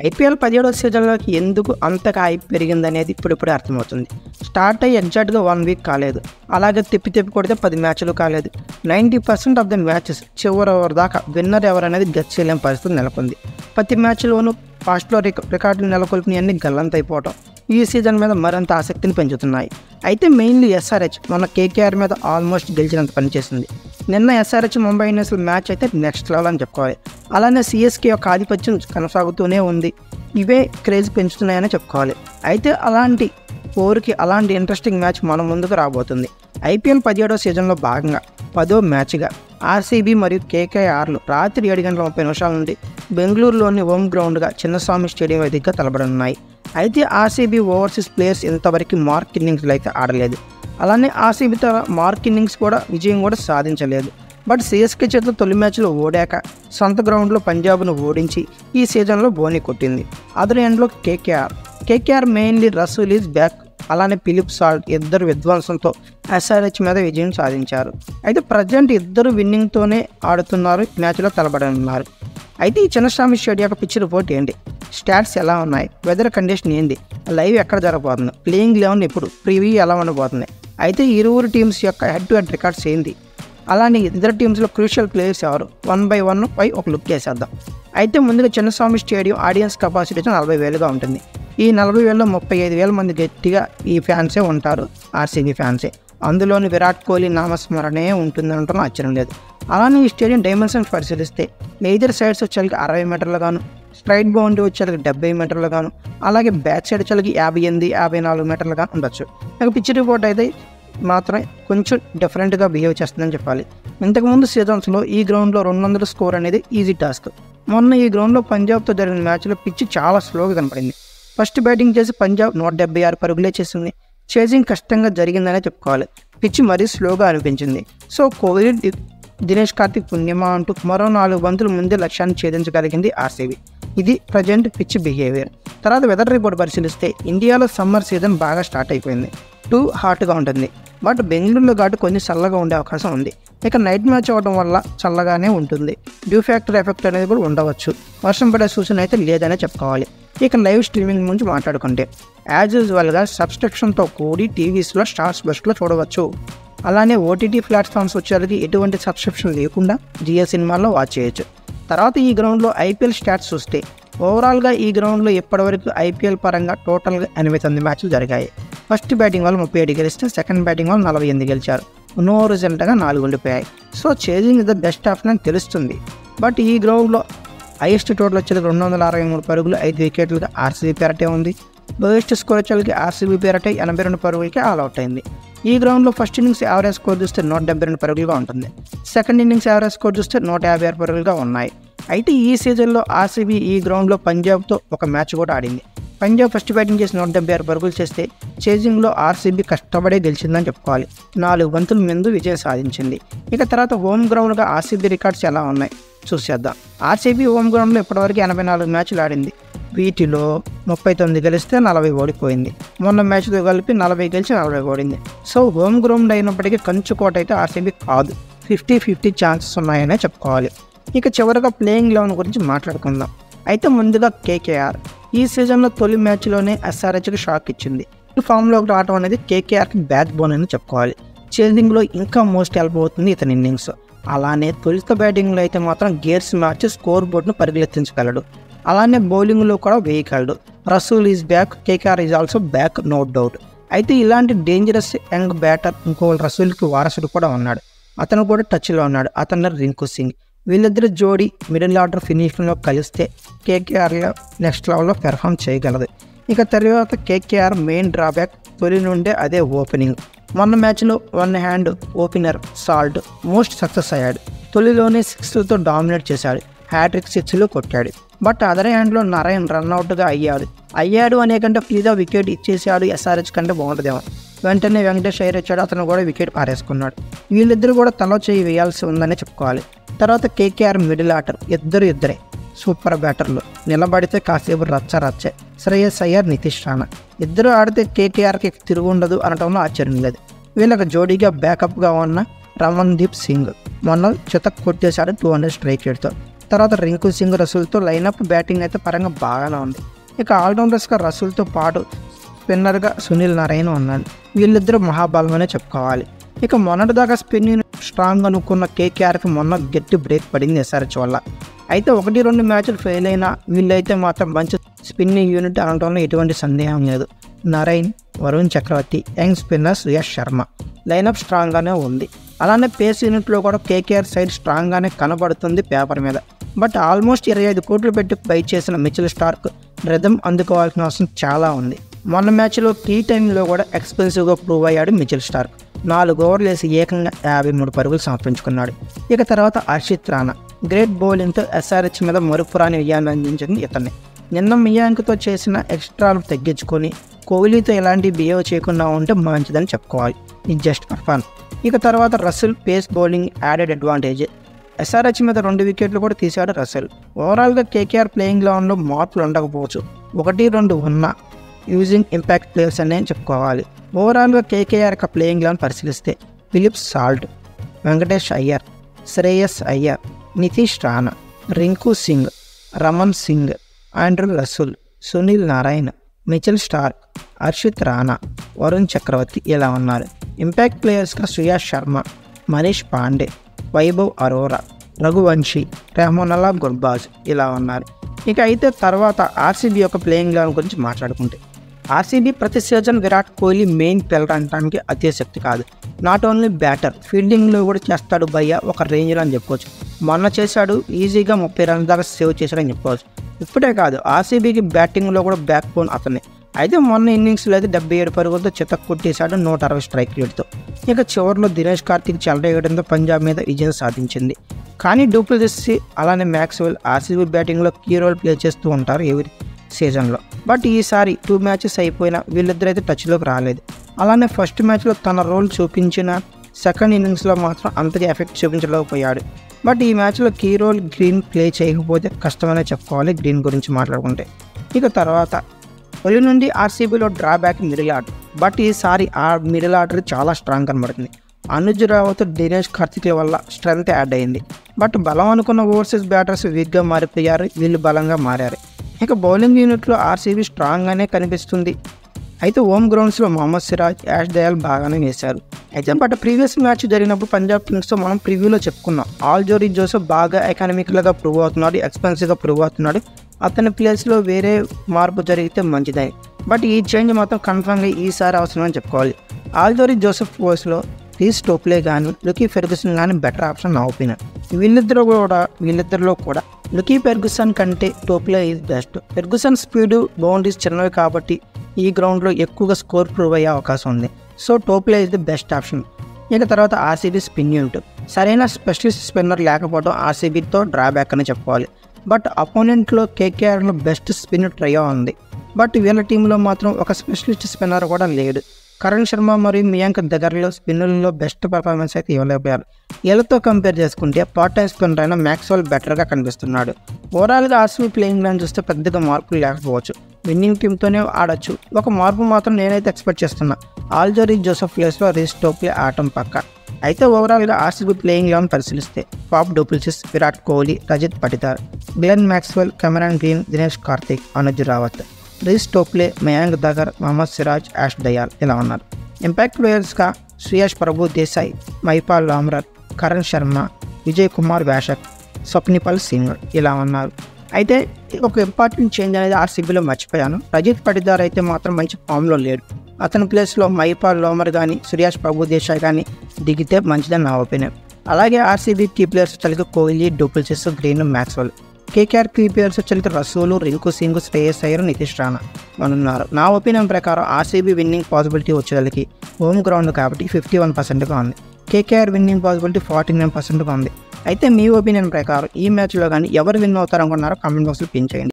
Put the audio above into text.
IPL పదిహేడవ సీజన్లోకి ఎందుకు అంతగా హైప్ పెరిగిందనేది ఇప్పుడిప్పుడే అర్థమవుతుంది స్టార్ట్ అయ్యి ఎగ్జాక్ట్గా వన్ వీక్ కాలేదు అలాగే తిప్పి తిప్పి కొడితే పది మ్యాచ్లు కాలేదు ninety percent of the matches చివరి ఓవర్ దాకా విన్నర్ ఎవరనేది గెట్ చేయలేని పరిస్థితి నెలకొంది ప్రతి మ్యాచ్లోనూ ఫాస్ట్లో రికార్డులు నెలకొల్పినవన్నీ గల్లంతైపోవటం ఈ సీజన్ మీద మరింత ఆసక్తిని పెంచుతున్నాయి అయితే మెయిన్లీ ఎస్ఆర్హెచ్ మన కేకేఆర్ మీద ఆల్మోస్ట్ గెలిచినంత పనిచేసింది నిన్న ఎస్ఆర్హెచ్ ముంబై ఇండియన్స్ మ్యాచ్ అయితే నెక్స్ట్ లెవెల్ అని చెప్పుకోవాలి అలానే సిఎస్కే యొక్క ఆధిపత్యం కొనసాగుతూనే ఉంది ఇవే క్రేజ్ పెంచుతున్నాయని చెప్పుకోవాలి అయితే అలాంటి ఫోర్కి అలాంటి ఇంట్రెస్టింగ్ మ్యాచ్ మన ముందుకు రాబోతుంది ఐపీఎల్ పదిహేడో సీజన్లో భాగంగా పదో మ్యాచ్గా ఆర్సీబీ మరియు కేకేఆర్లు రాత్రి ఏడు గంటల ముప్పై నిమిషాల నుండి బెంగళూరులోని హోమ్ గ్రౌండ్గా చిన్నస్వామి స్టేడియం వేదికగా తలబడనున్నాయి అయితే ఆర్సీబీ ఓవర్సీస్ ప్లేయర్స్ ఇంతవరకు మార్క్ ఇన్నింగ్స్లో అయితే ఆడలేదు అలానే ఆర్సీబీ తన మార్క్ ఇన్నింగ్స్ కూడా విజయం కూడా సాధించలేదు బట్ సిఎస్కే చేతిలో తొలి మ్యాచ్లో ఓడాక సొంత గ్రౌండ్లో పంజాబ్ను ఓడించి ఈ సీజన్లో బోని కొట్టింది అదర్ ఎండ్లో KKR KKR mainly Russell is back అలానే ఫిలిప్ సాల్ట్ ఇద్దరు విధ్వంసంతో ఎస్ఆర్హెచ్ మీద విజయం సాధించారు అయితే ప్రజెంట్ ఇద్దరు విన్నింగ్తోనే ఆడుతున్నారు మ్యాచ్లో తలబడనున్నారు అయితే ఈ చిన్నస్వామి స్టేడియం యొక్క పిచ్ రిపోర్ట్ ఏంటి స్టాట్స్ ఎలా ఉన్నాయి వెదర్ కండిషన్ ఏంటి లైవ్ ఎక్కడ జరగబోతుంది ప్లేయింగ్ లెవెన్ ఇప్పుడు ప్రివ్యూ ఎలా ఉండబోతుంది అయితే ఇరువురు టీమ్స్ యొక్క హెడ్ టు హెడ్ రికార్డ్స్ ఏంటి అలానే ఇద్దరు టీమ్స్లో క్రూషియల్ ప్లేయర్స్ ఎవరు వన్ బై వన్ పై ఒక లుక్ చేసేద్దాం అయితే ముందుగా చిన్నస్వామి స్టేడియం ఆడియన్స్ కెపాసిటీ అయితే నలభై వేలుగా ఉంటుంది ఈ నలభై వేలలో ముప్పై ఐదు వేల మంది గట్టిగా ఈ ఫ్యాన్సే ఉంటారు ఆర్సీబీ ఫ్యాన్సే అందులోని విరాట్ కోహ్లీ నామస్మరణే ఉంటుందంటే ఆశ్చర్యం లేదు అలానే ఈ స్టేడియం డైమెన్షన్స్ పరిశీలిస్తే మేజర్ సైడ్స్ వచ్చేకి అరవై మీటర్లు గాను స్ట్రైట్ బౌండరీ వచ్చేకి డెబ్బై మీటర్లు గాను అలాగే బ్యాక్ సైడ్ వచ్చేకి యాభై ఎనిమిది యాభై నాలుగు మీటర్లు గాను ఉండొచ్చు ఇక పిచ్ రిపోర్ట్ అయితే మాత్రం కొంచెం డిఫరెంట్గా బిహేవ్ చేస్తుందని చెప్పాలి ఇంతకుముందు సీజన్స్లో ఈ గ్రౌండ్లో రెండు వందల స్కోర్ అనేది ఈజీ టాస్క్ మొన్న ఈ గ్రౌండ్లో పంజాబ్తో జరిగిన మ్యాచ్లో పిచ్ చాలా స్లోగా కనపడింది ఫస్ట్ బ్యాటింగ్ చేసి పంజాబ్ నూట డెబ్బై ఆరు పరుగులే చేసింది చేసింగ్ కష్టంగా జరిగిందనే చెప్పుకోవాలి పిచ్ మరీ స్లోగా అనిపించింది సో కోహ్లీ ది- దినేష్ కార్తిక్ పుణ్యమా అంటూ మరో నాలుగు బంతులు ముందే లక్ష్యాన్ని ఛేదించగలిగింది ఆర్సీబీ ఇది ప్రజెంట్ పిచ్ బిహేవియర్ తర్వాత వెదర్ రిపోర్ట్ పరిశీలిస్తే ఇండియాలో సమ్మర్ సీజన్ బాగా స్టార్ట్ అయిపోయింది టూ హాట్గా ఉంటుంది బట్ బెంగళూరులో ఘాటు కొంచెం చల్లగా ఉండే అవకాశం ఉంది ఇక నైట్ మ్యాచ్ అవ్వడం వల్ల చల్లగానే ఉంటుంది డ్యూ ఫ్యాక్టర్ ఎఫెక్ట్ అనేది కూడా ఉండవచ్చు వర్షం పడే సూచన అయితే లేదనే చెప్పుకోవాలి ఇక లైవ్ స్ట్రీమింగ్ గురించి మాట్లాడుకుంటే యాజ్ యూజువల్గా సబ్స్క్రిప్షన్తో కూడి టీవీస్లో స్టార్స్ బెస్ట్లో చూడవచ్చు అలానే ఓటీటీ ప్లాట్ఫామ్స్ వచ్చేసరికి ఎటువంటి సబ్స్క్రిప్షన్ లేకుండా జియో సినిమాల్లో వాచ్ చేయొచ్చు తర్వాత ఈ గ్రౌండ్లో ఐపీఎల్ స్టాట్స్ చూస్తే ఓవరాల్గా ఈ గ్రౌండ్లో ఇప్పటివరకు ఐపీఎల్ పరంగా టోటల్గా ఎనభై తొమ్మిది మ్యాచ్లు జరిగాయి ఫస్ట్ బ్యాటింగ్ వాళ్ళు ముప్పై ఏడు గెలిస్తే సెకండ్ బ్యాటింగ్ వాళ్ళు నలభై ఎనిమిది గెలిచారు నో రిజల్ట్గా నాలుగు ఉండిపోయాయి so chasing is the best option అని తెలుస్తుంది బట్ ఈ గ్రౌండ్లో హైయెస్ట్ టోటల్ వచ్చేది రెండు వందల అరవై మూడు పరుగులు ఐదు వికెట్లుగా ఆర్సీబీ పేరటే ఉంది లోయెస్ట్ స్కోర్ వచ్చేకి ఆర్సీబీ పేరటే ఎనభై రెండు పరుగులకి ఆల్ అవుట్ అయింది ఈ గ్రౌండ్లో ఫస్ట్ ఇన్నింగ్స్ యావరేజ్ స్కోర్ చూస్తే నూట డెబ్బై రెండు పరుగులుగా ఉంటుంది సెకండ్ ఇన్నింగ్స్ యావరేజ్ స్కోర్ చూస్తే నూట యాభై ఆరు పరుగులుగా ఉన్నాయి అయితే ఈ సీజన్లో ఆర్సీబీ ఈ గ్రౌండ్లో పంజాబ్తో ఒక మ్యాచ్ కూడా ఆడింది పంజాబ్ ఫస్ట్ బ్యాటింగ్ చేసి నూట డెబ్బై ఆరు పరుగులు చేస్తే చేజింగ్లో ఆర్సీబీ కష్టపడే గెలిచిందని చెప్పుకోవాలి నాలుగు బంతుల ముందు విజయం సాధించింది ఇక తర్వాత హోమ్ గ్రౌండ్గా ఆర్సీబీ రికార్డ్స్ ఎలా ఉన్నాయి చూసేద్దాం ఆర్సీబీ హోమ్ గ్రౌండ్లో ఇప్పటివరకు ఎనభై నాలుగు మ్యాచ్లు ఆడింది వీటిలో ముప్పై తొమ్మిది గెలిస్తే నలభై ఓడిపోయింది మొన్న మ్యాచ్తో కలిపి నలభై గెలిచి నలభై ఓడింది సో హోమ్ గ్రౌండ్ అయినప్పటికీ కంచుకోట అయితే ఆర్సీబీ కాదు ఫిఫ్టీ ఫిఫ్టీ ఛాన్సెస్ ఉన్నాయనే చెప్పుకోవాలి ఇక చివరిగా ప్లేయింగ్ లెవెన్ గురించి మాట్లాడుకుందాం అయితే ముందుగా కేకేఆర్ ఈ సీజన్లో తొలి మ్యాచ్లోనే ఎస్ఆర్హెచ్కి షాక్ ఇచ్చింది ఈ ఫామ్లోకి రావడం అనేది కేకేఆర్కి బ్యాక్ బోన్ అని చెప్పుకోవాలి చేజింగ్లో ఇంకా మోస్ట్ హెల్ప్ అవుతుంది ఇతని ఇన్నింగ్స్ అలానే తొలిత బ్యాటింగ్లో అయితే మాత్రం గేర్స్ మార్చి స్కోర్ బోర్డును పరిగెత్తించగలడు అలానే బౌలింగ్లో కూడా వేయగలడు Russell is back KKR is also back no doubt అయితే ఇలాంటి డేంజరస్ యంగ్ బ్యాటర్ ఇంకో రసూల్కి వారసుడు కూడా ఉన్నాడు అతను కూడా టచ్లో ఉన్నాడు అతను రింకు సింగ్ వీళ్ళిద్దరు జోడీ మిడిల్ ఆర్డర్ ఫినిషింగ్లో కలిస్తే కేకేఆర్లో నెక్స్ట్ లెవెల్లో పెర్ఫామ్ చేయగలదు ఇక తర్వాత కేకేఆర్ మెయిన్ డ్రాబ్యాక్ తొలి నుండే అదే ఓపెనింగ్ మొన్న మ్యాచ్లో one hand opener Salt most success అయ్యాడు తొలిలోనే సిక్స్తో డామినేట్ చేశాడు హ్యాట్రిక్ సిక్స్లు కొట్టాడు బట్ అదర్ హ్యాండ్లో నారాయణ్ రన్అట్గా అయ్యాడు అయ్యాడు అనే కంటే ఫ్రీగా వికెట్ ఇచ్చేసాడు ఎస్ఆర్హెచ్ కంటే బాగుంటుందేమో వెంటనే వెంకటేష్ అయ్యర్ వచ్చాడు అతను కూడా వికెట్ పారేసుకున్నాడు వీళ్ళిద్దరు కూడా తల చేయి వేయాల్సి ఉందనే చెప్పుకోవాలి తర్వాత కేకేఆర్ మిడిల్ ఆర్డర్ ఇద్దరు ఇద్దరే సూపర్ బ్యాటర్లు నిలబడితే కాసేపు రచ్చ రచ్చే శ్రేయస్ అయ్యర్ నితీష్ రాణా ఇద్దరు ఆడితే కేకేఆర్కి తిరుగు ఉండదు అనటంలో ఆశ్చర్యం లేదు వీళ్ళకి జోడీగా బ్యాకప్గా ఉన్న రమణ్ దీప్ సింగ్ మొన్న చితక్ కొట్టేశాడు టూ హండ్రెడ్ స్ట్రైక్ రేట్తో తర్వాత రింకు సింగ్ రసూల్తో లైనప్ బ్యాటింగ్ అయితే పరంగా బాగానే ఉంది ఇక ఆల్రౌండర్స్గా రసూల్తో పాటు స్పిన్నర్గా సునీల్ నారాయణ ఉన్నాడు వీళ్ళిద్దరూ మహాబలమనే చెప్పుకోవాలి ఇక మొన్నటిదాకా స్పిన్నింగ్ స్ట్రాంగ్ అనుకున్న కేకేఆర్కి మొన్న గట్టి బ్రేక్ పడింది ఎస్ఆర్హెచ్ వల్ల అయితే ఒకటి రెండు మ్యాచ్లు ఫెయిల్ అయినా వీళ్ళైతే మాత్రం మంచి స్పిన్నింగ్ యూనిట్ అనడంలో ఎటువంటి సందేహం లేదు Narine Varun Chakravarthy young spinner Suyash Sharma lineup స్ట్రాంగ్గానే ఉంది అలానే పేస్ యూనిట్లో కూడా కేకేఆర్ సైడ్ స్ట్రాంగ్గానే కనబడుతుంది పేపర్ మీద బట్ ఆల్మోస్ట్ ఇరవై ఐదు కోట్లు పెట్టి బై చేసిన మిచిల్ స్టార్క్ రిథమ్ అందుకోవాల్సిన అవసరం చాలా ఉంది మొన్న మ్యాచ్లో కీ టైంలో కూడా ఎక్స్పెన్సివ్గా ప్రూవ్ అయ్యాడు మిచిల్ స్టార్క్ నాలుగు ఓవర్లు వేసి ఏకంగా యాభై మూడు పరుగులు సమర్పించుకున్నాడు ఇక తర్వాత హర్షిత్ రాణా గ్రేట్ బౌలింగ్తో ఎస్ఆర్హెచ్ మీద మరుపురాని విజయాన్ని అందించింది ఇతన్ని నిన్న మియాంక్తో చేసిన ఎక్స్ట్రాలు తగ్గించుకొని కోహ్లీతో ఎలాంటి బిహేవ్ చేయకుండా ఉంటే మంచిదని చెప్పుకోవాలి ఇది జస్ట్ ఫర్ ఫన్ ఇక తర్వాత Russell pace bowling added advantage SRH మీద రెండు వికెట్లు కూడా తీశాడు రసెల్ ఓవరాల్గా కేకేఆర్ ప్లేయింగ్ గ్రౌండ్లో మార్పులు ఉండకపోవచ్చు ఒకటి రెండు ఉన్నా యూజింగ్ ఇంపాక్ట్ ప్లేయర్స్ అనే చెప్పుకోవాలి ఓవరాల్గా కేకేఆర్ యొక్క ప్లేయింగ్ గ్రౌండ్ పరిశీలిస్తే Philips Salt Venkatesh Iyer Shreyas Iyer Nitish Rana Rinku Singh Raman Singh Andrew Russell Sunil Narayan Mitchell Starc Harshit Rana Varun Chakravarthy ఇలా ఉన్నారు ఇంపాక్ట్ ప్లేయర్స్గా సుయాష్ శర్మ మనీష్ పాండే వైభవ్ అరోరా రఘువంశీ రెహమానల్లా గుర్బాజ్ ఇలా ఉన్నారు ఇక అయితే తర్వాత ఆర్సీబీ యొక్క ప్లేయింగ్ గ్రౌండ్ గురించి మాట్లాడుకుంటే ఆర్సీబీ ప్రతి season Virat Kohli main player అనడానికి అతిశక్తి కాదు నాట్ ఓన్లీ బ్యాటర్ ఫీల్డింగ్లో కూడా చేస్తాడు భయ్య ఒక రేంజ్లో అని చెప్పుకోవచ్చు మొన్న చేశాడు ఈజీగా ముప్పై రన్స్ దాకా సేవ్ చేశాడని చెప్పుకోవచ్చు ఇప్పుడే కాదు ఆర్సీబీకి బ్యాటింగ్లో కూడా బ్యాక్ బోన్ అతనే అయితే మొన్న ఇన్నింగ్స్లో అయితే డెబ్బై ఏడు పరుగులతో చితక్ కొట్టేశాడు నూట అరవై స్ట్రైక్ రేట్తో ఇక చివరిలో దినేష్ కార్తిక్ చెలరేయడంతో పంజాబ్ మీద విజయం సాధించింది కానీ డూప్లెసిస్ అలానే మ్యాక్స్వెల్ ఆర్సీబీ బ్యాటింగ్లో కీ రోల్ ప్లే చేస్తూ ఉంటారు ఎవరి సీజన్లో బట్ ఈసారి టూ మ్యాచెస్ అయిపోయినా వీళ్ళిద్దరు అయితే టచ్లోకి రాలేదు అలానే ఫస్ట్ మ్యాచ్లో తన రోల్ చూపించిన సెకండ్ ఇన్నింగ్స్లో మాత్రం అంతగా ఎఫెక్ట్ చూపించలేకపోయాడు బట్ ఈ మ్యాచ్లో కీ రోల్ గ్రీన్ ప్లే చేయకపోతే కష్టమనే చెప్పుకోవాలి గ్రీన్ గురించి మాట్లాడుకుంటే ఇక తర్వాత తొలి నుండి ఆర్సీబీలో డ్రాబ్యాక్ మిడిల్ ఆర్డర్ బట్ ఈసారి ఆ మిడిల్ ఆర్డర్ చాలా స్ట్రాంగ్ కనబడుతుంది అనుజ్ రావుత్ దినేష్ కార్తిక్ వల్ల స్ట్రెంత్ యాడ్ అయింది బట్ బలం అనుకున్న ఓవర్సీస్ బ్యాటర్స్ వీక్గా మారిపోయారు వీళ్ళు బలంగా మారారు ఇక బౌలింగ్ యూనిట్లో ఆర్సీబీ స్ట్రాంగ్గానే కనిపిస్తుంది అయితే హోమ్ గ్రౌండ్స్లో మొహమ్మద్ సిరాజ్ యాష్ దయాల్ బాగానే వేశారు అయితే బట్ ప్రీవియస్ మ్యాచ్ జరిగినప్పుడు పంజాబ్ కింగ్స్తో మనం ప్రివ్యూలో చెప్పుకున్నాం ఆల్ జోరీ జోసెఫ్ బాగా ఎకనామికల్గా ప్రూవ్ అవుతున్నాడు ఎక్స్పెన్సివ్గా ప్రూవ్ అవుతున్నాడు అతని ప్లేస్లో వేరే మార్పు జరిగితే మంచిదని బట్ ఈ చేంజ్ మాత్రం కన్ఫర్మ్గా ఈసారి అవసరమని చెప్పుకోవాలి ఆల్జోరీ జోసెఫ్ పోస్ట్లో ప్లీజ్ టోప్లే కానీ లుకీ ఫెర్గుసన్ కానీ బెటర్ ఆప్షన్ నా ఒపీనియన్ వీళ్ళిద్దరు కూడా వీళ్ళిద్దరిలో కూడా లుకీ ఫెర్గుసన్ కంటే Topley is best Ferguson speed boundaries చిన్నవి కాబట్టి ఈ గ్రౌండ్లో ఎక్కువగా స్కోర్ ప్రూవ్ అయ్యే అవకాశం ఉంది so Topley is the best option ఇక తర్వాత ఆర్సీబీ స్పిన్ యూనిట్ సరైన స్పెషలిస్ట్ స్పిన్నర్ లేకపోవడం ఆర్సీబీతో డ్రాబ్యాక్ అని చెప్పుకోవాలి బట్ అపోనెంట్లో కేకేఆర్లో బెస్ట్ స్పిన్ ట్రయో ఉంది బట్ వీళ్ళ టీంలో మాత్రం ఒక స్పెషలిస్ట్ స్పిన్నర్ కూడా లేడు కరణ్ శర్మ మరియు మియాంక్ దగ్గరలో స్పిన్నర్లలో బెస్ట్ పర్ఫార్మెన్స్ అయితే ఇవ్వలేకపోయారు వీళ్ళతో కంపేర్ చేసుకుంటే పార్ట్ టైం స్పిన్నర్ అయిన మ్యాక్స్వెల్ బెటర్గా కనిపిస్తున్నాడు ఓవరాల్గా ఆర్సీబీ ప్లేయింగ్ లైన్ చూస్తే పెద్దగా మార్పులు లేకపోవచ్చు విన్నింగ్ టీంతోనే ఆడొచ్చు ఒక మార్పు మాత్రం నేనైతే ఎక్స్పెక్ట్ చేస్తున్నా ఆల్జరీ జోసెఫ్ ప్లేస్లో రిస్ టోప్లే ఆటం పక్క అయితే ఓవరాల్గా ఆర్సీబీ ప్లేయింగ్ లెవెన్ పరిశీలిస్తే Faf du Plessis Virat Kohli Rajat Patidar Glenn Maxwell Cameron Green Dinesh Karthik Anuj Rawat Reece Topley Mayank Dagar Mohammed Siraj Yash Dayal ఇలా ఉన్నారు ఇంపాక్ట్ ప్లేయర్స్గా శ్రేయస్ ప్రభు దేశాయ్ మైపాల్ లామ్రర్ కరణ్ శర్మ విజయ్ కుమార్ వ్యాషక్ స్వప్నిపల్ సింగ్ ఇలా ఉన్నారు అయితే ఒక ఇంపార్టెంట్ చేంజ్ అనేది ఆర్సీబీలో మర్చిపోయాను రజిత్ పటిదార్ అయితే మాత్రం మంచి ఫామ్లో లేడు అతని ప్లేస్లో మైపాల్ లోమర్ కానీ సురేష్ ప్రభు దేశాయ్ కానీ దిగితే మంచిదని నా ఒపీనియన్ అలాగే ఆర్సీబీ కీ ప్లేయర్స్ వచ్చరికి Kohli du Plessis Green Maxwell KKR key players వచ్చరికి రసూలు రింకు సింగ్ శ్రేయస్ అయ్యర్ నితీష్ రాణా ఉన్నారు నా ఒపీనియన్ ప్రకారం ఆర్సీబీ విన్నింగ్ పాసిబిలిటీ వచ్చేసరికి హోమ్ గ్రౌండ్ కాబట్టి ఫిఫ్టీ వన్ పర్సెంట్గా ఉంది KKR winning possibility forty nine పర్సెంట్గా ఉంది అయితే మీ ఒపీనియన్ ప్రకారం ఈ మ్యాచ్లో కానీ ఎవరు విన్ అవుతారనుకున్నారో కామెంట్ బాక్స్లో పిన్ చేయండి